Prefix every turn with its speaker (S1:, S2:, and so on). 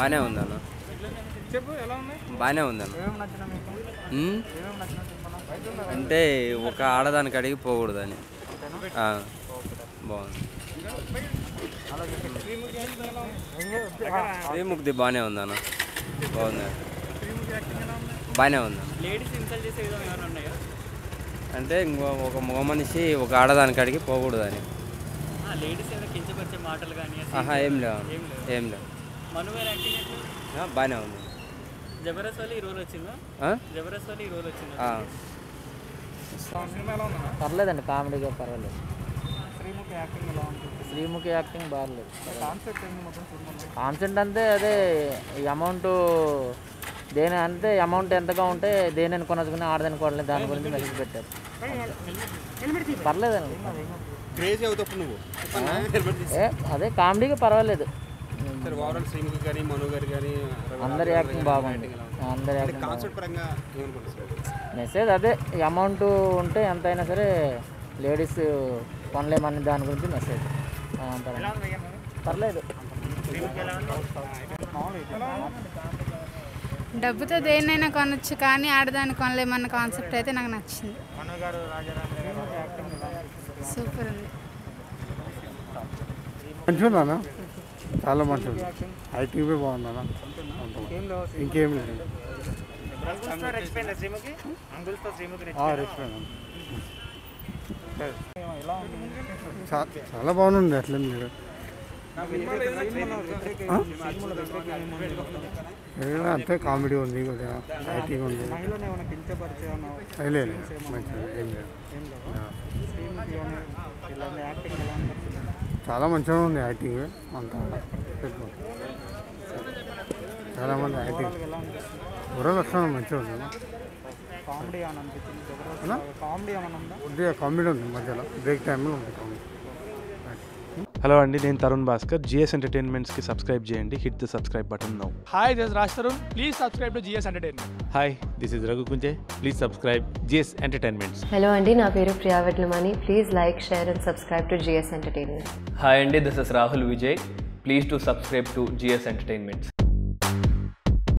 S1: బాగానే ఉందన్న
S2: చెప్పు ఎలా ఉంది
S1: బాగానే ఉందన్న
S2: ఏమేమి నచ్చిన మీకు
S1: ఉమ్,
S2: ఏమేమి నచ్చిన సినిమా
S1: అంటే ఒక ఆడదానికి అడిగి పోకూడదని ఆ, బాగుంది
S2: అలాగే శ్రీముఖి యాక్టింగ్ ఎలా ఉంది
S1: శ్రీముక్తి బాగానే ఉందన్న బాగుంది
S2: శ్రీముఖి యాక్టింగ్ ఎలా ఉంది
S1: బాగానే ఉందన్న
S2: లేడీస్ ఇన్సల్ట్ చేసే విధంగా ఏమైనా ఉన్నాయా
S1: అంటే ఇంకో ఒక మగ మనిషి ఒక ఆడదానికి అడిగి పోకూడదని
S2: లేడీస్ ఏమైనా కించపరిచే మాటలు కానీ
S1: ఆహా ఏం లేవు
S2: ఏం లేవు.
S1: ఏం లేవు
S2: మను గారి యాక్టింగ్ ఎట్లా
S1: ఆ, బాగానే ఉంది
S2: జబర్దస్త్ వాళ్ళు ఈ రోల్ వచ్చిందా
S1: ఆ?
S2: జబర్దస్త్ వాళ్ళు ఈ రోల్ వచ్చిందా
S1: ఆ.
S2: సినిమా ఎలా ఉందా
S3: పర్లేదండి కామెడీగా పర్వాలేదు
S2: శ్రీముఖి యాక్టింగ్ ఎలా ఉంది
S3: శ్రీముఖి యాక్టింగ్ బాగలేదు
S2: కాన్సెప్ట్ ఏంది మొత్తం సినిమా
S3: కాన్సెప్ట్ అంతే అదే ఈ అమౌంట్ దేని అంటే అమౌంట్ ఎంతగా ఉంటే దేని కొనసుకుని ఆడదని కొనలేదు దాని గురించి మెసేజ్ పెట్టారు పర్లేదండి
S4: క్రేజీ అవుతావు నువ్వు
S3: ఏ అదే కామెడీగా పర్వాలేదు
S4: సరే ఓవరాల్ శ్రీముఖి కానీ మను గారు కానీ
S3: అందరి యాక్టింగ్ బాగుంది అందరి యాక్టింగ్
S4: కాన్సెప్ట్ పరంగా ఏమనుకుంటున్నారు
S3: మెసేజ్ అదే ఈ అమౌంట్ ఉంటే ఎంతైనా సరే లేడీస్ కొనలేమని దాని గురించి మెసేజ్ పర్లేదు
S5: డబ్బుతో దేన్నైనా కొనొచ్చు కానీ ఆడదాన్ని కొనలేమన్న కాన్సెప్ట్ అయితే నాకు నచ్చింది
S2: మను గారు రాజారాం గారు యాక్టింగ్ ఎలా ఉంది
S5: సూపర్ ఉంది
S6: మంచిగా చాలా మంచిగా ఐటీ బాగుందన్న
S2: ఏం లేవు
S6: ఇంకేం లేదు
S2: అంగుల్స్తో రెచ్చిపోయిందా శ్రీముఖి అంగుల్స్తో శ్రీముఖి
S6: రెస్టారెంట్
S2: ఎలా ఉంది
S6: చాలా బాగుంది అట్లేం లేదు ఏదైనా అంతే కామెడీ ఉంది కొద్దిగా ఐటీ ఉంది
S2: మహిళను ఏమైనా కించపరిచే
S6: ఏ లేదు మంచిగా ఏం లేదు
S2: ఏం లేవు శ్రీముఖి అని ఇలా యాక్టింగ్ ఎలా ఉంది
S6: చాలా మంచిగా ఉంది యాక్టింగ్ అంతా చాలా మంది యాక్టింగ్
S2: ఎలా అనిపిస్తుంది
S6: గుర్ర లక్షణం మంచిగా ఉంది
S2: కామెడీ అని అనిపించింది జబర్దస్త్ కామెడీ ఏమైనా ఉందా
S6: కొద్దిగా కామెడీ ఉంది మధ్యలో బ్రేక్ టైంలో ఉంది కామెడీ
S7: హలో అండి నేను తరుణ్ భాస్కర్ జిఎస్ ఎంటర్టైన్మెంట్స్కి సబ్స్క్రైబ్ చేయండి hit the subscribe button now
S8: Hi, this is Raj Tarun. Please subscribe to GS Entertainment.
S9: Hi this is Raghu Kunche please subscribe GS Entertainments
S10: hello అండి నా పేరు Priya Vetlamani please like share and subscribe to GS Entertainment
S11: hi అండి this is Rahul Vijay please to subscribe to GS entertainments